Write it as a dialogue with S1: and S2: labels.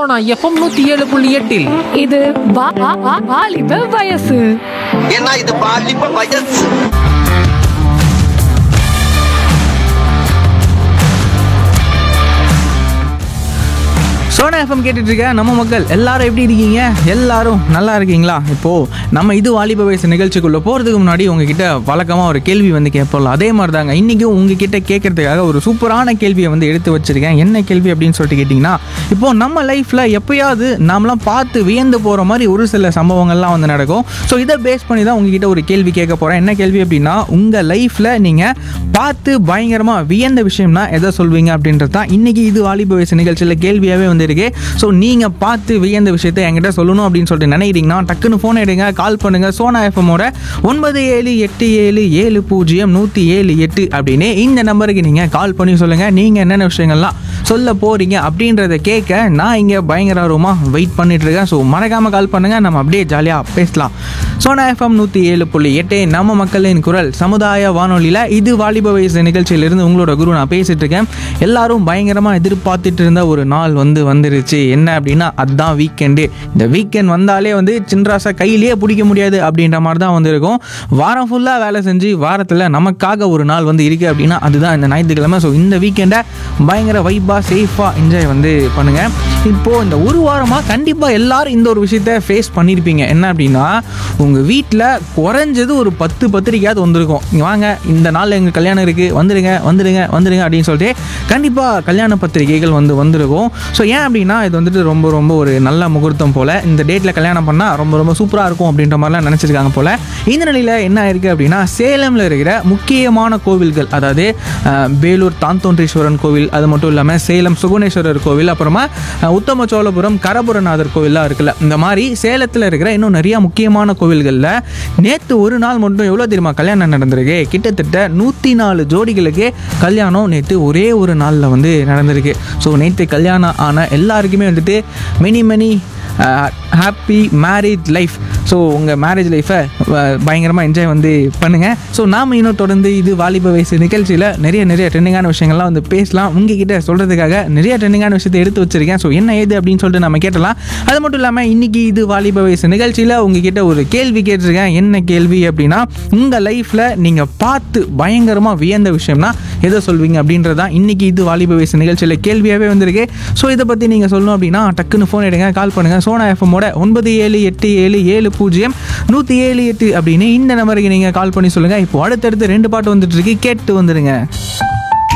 S1: Sona FM நூத்தி ஏழு புள்ளி எட்டில்
S2: இது வா- வா- வா- வாலிப வயசு
S3: ஏன்னா இது பாலிப்ப வயசு
S4: சோனா எஃப்எம் கேட்டுட்டு இருக்க நம்ம மக்கள் எல்லாரும் எப்படி இருக்கீங்க எல்லாரும் நல்லா இருக்கீங்களா இப்போ நம்ம இது வாலிப வயசு நிகழ்ச்சிக்குள்ள போறதுக்கு முன்னாடி உங்ககிட்ட வழக்கமா ஒரு கேள்வி வந்து கேட்போம்ல அதே மாதிரி தாங்க இன்னைக்கும் உங்ககிட்ட கேட்கறதுக்காக ஒரு சூப்பரான கேள்வியை வந்து எடுத்து வச்சிருக்கேன் என்ன கேள்வி அப்படின்னு சொல்லிட்டு கேட்டிங்கன்னா இப்போ நம்ம லைஃப்ல எப்பயாவது நாமலாம் பார்த்து வியந்து போற மாதிரி ஒரு சில சம்பவங்கள்லாம் வந்து நடக்கும் ஸோ இதை பேஸ் பண்ணி தான் உங்ககிட்ட ஒரு கேள்வி கேட்க போறேன் என்ன கேள்வி அப்படின்னா உங்க லைஃப்ல நீங்க பார்த்து பயங்கரமா வியந்த விஷயம்னா எதை சொல்வீங்க அப்படின்றது தான் இன்னைக்கு இது வாலிப வயசு நிகழ்ச்சியில் கேள்வியாகவே வந்திருக்கு ஸோ நீங்க பார்த்து வியந்த விஷயத்தை என்கிட்ட சொல்லணும் அப்படின்னு சொல்லிட்டு நினைக்கிறீங்கன்னா டக்குன்னு ஃபோன் எடுங்க கால் பண்ணுங்க சோனா எஃப்எம்மோட ஒன்பது ஏழு எட்டு ஏழு ஏழு பூஜ்ஜியம் நூற்றி ஏழு எட்டு அப்படின்னு இந்த நம்பருக்கு நீங்கள் கால் பண்ணி சொல்லுங்க நீங்க என்னென்ன விஷயங்கள்லாம் சொல்ல போறீங்க அப்படின்றத கேட்க நான் இங்கே பயங்கர ஆர்வமாக வெயிட் பண்ணிட்டு இருக்கேன் ஸோ மறக்காம கால் பண்ணுங்க நம்ம அப்படியே ஜாலியாக பேசலாம் சோனா எஃப்எம் நூற்றி ஏழு புள்ளி எட்டு நம்ம மக்களின் குரல் சமுதாய வானொலியில் இது வாலிப வயசு நிகழ்ச்சியிலிருந்து உங்களோட குரு நான் பேசிட்டு இருக்கேன் எல்லாரும் பயங்கரமாக எதிர்பார்த்துட்டு இருந்த ஒரு நாள் வந்து வந்துருச்சு என்ன அப்படின்னா அதுதான் வீக்கெண்டு இந்த வீக்கெண்ட் வந்தாலே வந்து சின்ராசை கையிலேயே பிடிக்க முடியாது அப்படின்ற மாதிரி தான் வந்து இருக்கும் வாரம் ஃபுல்லாக வேலை செஞ்சு வாரத்தில் நமக்காக ஒரு நாள் வந்து இருக்குது அப்படின்னா அதுதான் இந்த ஞாயிற்றுக்கிழமை ஸோ இந்த வீக்கெண்டை பயங்கர வைப்பாக சேஃபாக என்ஜாய் வந்து பண்ணுங்கள் இப்போது இந்த ஒரு வாரமாக கண்டிப்பாக எல்லாரும் இந்த ஒரு விஷயத்த ஃபேஸ் பண்ணியிருப்பீங்க என்ன அப்படின்னா உங்கள் வீட்டில் குறைஞ்சது ஒரு பத்து பத்திரிக்கையாவது வந்திருக்கும் இங்கே வாங்க இந்த நாள் எங்கள் கல்யாணம் இருக்குது வந்துடுங்க வந்துடுங்க வந்துடுங்க அப்படின்னு சொல்லிட்டு கண்டிப்பாக கல்யாண பத்திரிகைகள் வந்து வந்திருக்கும் ஸோ ஏன் அப்படின்னா இது வந்துட்டு ரொம்ப ரொம்ப ஒரு நல்ல முகூர்த்தம் போல் இந்த டேட்டில் கல்யாணம் பண்ணால் ரொம்ப ரொம்ப சூப்பராக இருக்கும் அப்படின்ற மாதிரிலாம் நினச்சிருக்காங்க போல் இந்த நிலையில் என்ன ஆயிருக்கு அப்படின்னா சேலமில் இருக்கிற முக்கியமான கோவில்கள் அதாவது அஹ், வேலூர் தாந்தோன்றீஸ்வரன் கோவில் அது மட்டும் இல்லாமல் சேலம் சுகுணேஸ்வரர் கோவில் அப்புறமா அஹ், உத்தம சோழபுரம் கரபுரநாதர் கோவில்லாம் இருக்குல்ல இந்த மாதிரி சேலத்தில் இருக்கிற இன்னும் நிறைய முக்கியமான கோவில்களில் நேற்று ஒரு நாள் மட்டும் எவ்வளோ தெரியுமா கல்யாணம் நடந்திருக்கு கிட்டத்தட்ட நூற்றி நாலு ஜோடிகளுக்கு கல்யாணம் நேற்று ஒரே ஒரு நாளில் வந்து நடந்திருக்கு ஸோ நேற்று கல்யாணம் ஆன எல்லாருக்குமே வந்துட்டு many many happy marriage life so உங்கள் மேரேஜ் லைஃப்பை பயங்கரமாக என்ஜாய் வந்து பண்ணுங்கள் ஸோ நாம் இன்னும் தொடர்ந்து இது வாலிப வயசு நிகழ்ச்சியில் நிறைய நிறைய ட்ரெண்டிங்கான விஷயங்கள்லாம் வந்து பேசலாம் உங்ககிட்ட சொல்கிறதுக்காக நிறைய ட்ரெண்டிங்கான விஷயத்தை எடுத்து வச்சிருக்கேன் ஸோ என்ன ஏது அப்படின்னு சொல்லிட்டு நம்ம கேட்டலாம் அது மட்டும் இல்லாமல் இன்னைக்கு இது வாலிப வயசு நிகழ்ச்சியில் உங்ககிட்ட ஒரு கேள்வி கேட்டிருக்கேன் என்ன கேள்வி அப்படின்னா உங்கள் லைஃப்பில் நீங்கள் பார்த்து பயங்கரமாக வியந்த விஷயம்னா எதை சொல்வீங்க அப்படின்றது தான் இன்னைக்கு இது வாலிப வயசு நிகழ்ச்சியில் கேள்வியாகவே வந்திருக்கு ஸோ இதை பற்றி நீங்கள் சொல்லணும் அப்படின்னா டக்குன்னு ஃபோன் எடுங்க கால் பண்ணுங்கள் சோனா எஃப்எம்மோட ஒன்பது ஏழு எட்டு ஏழு ஏழு பூஜ்ஜியம் நூற்றி ஏழு எட்டு அப்படின்னு இந்த நம்பருக்கு நீங்கள் கால் பண்ணி சொல்லுங்கள் இப்போ அடுத்தடுத்து ரெண்டு பாட்டு வந்துட்டு இருக்கு கேட்டு வந்துடுங்க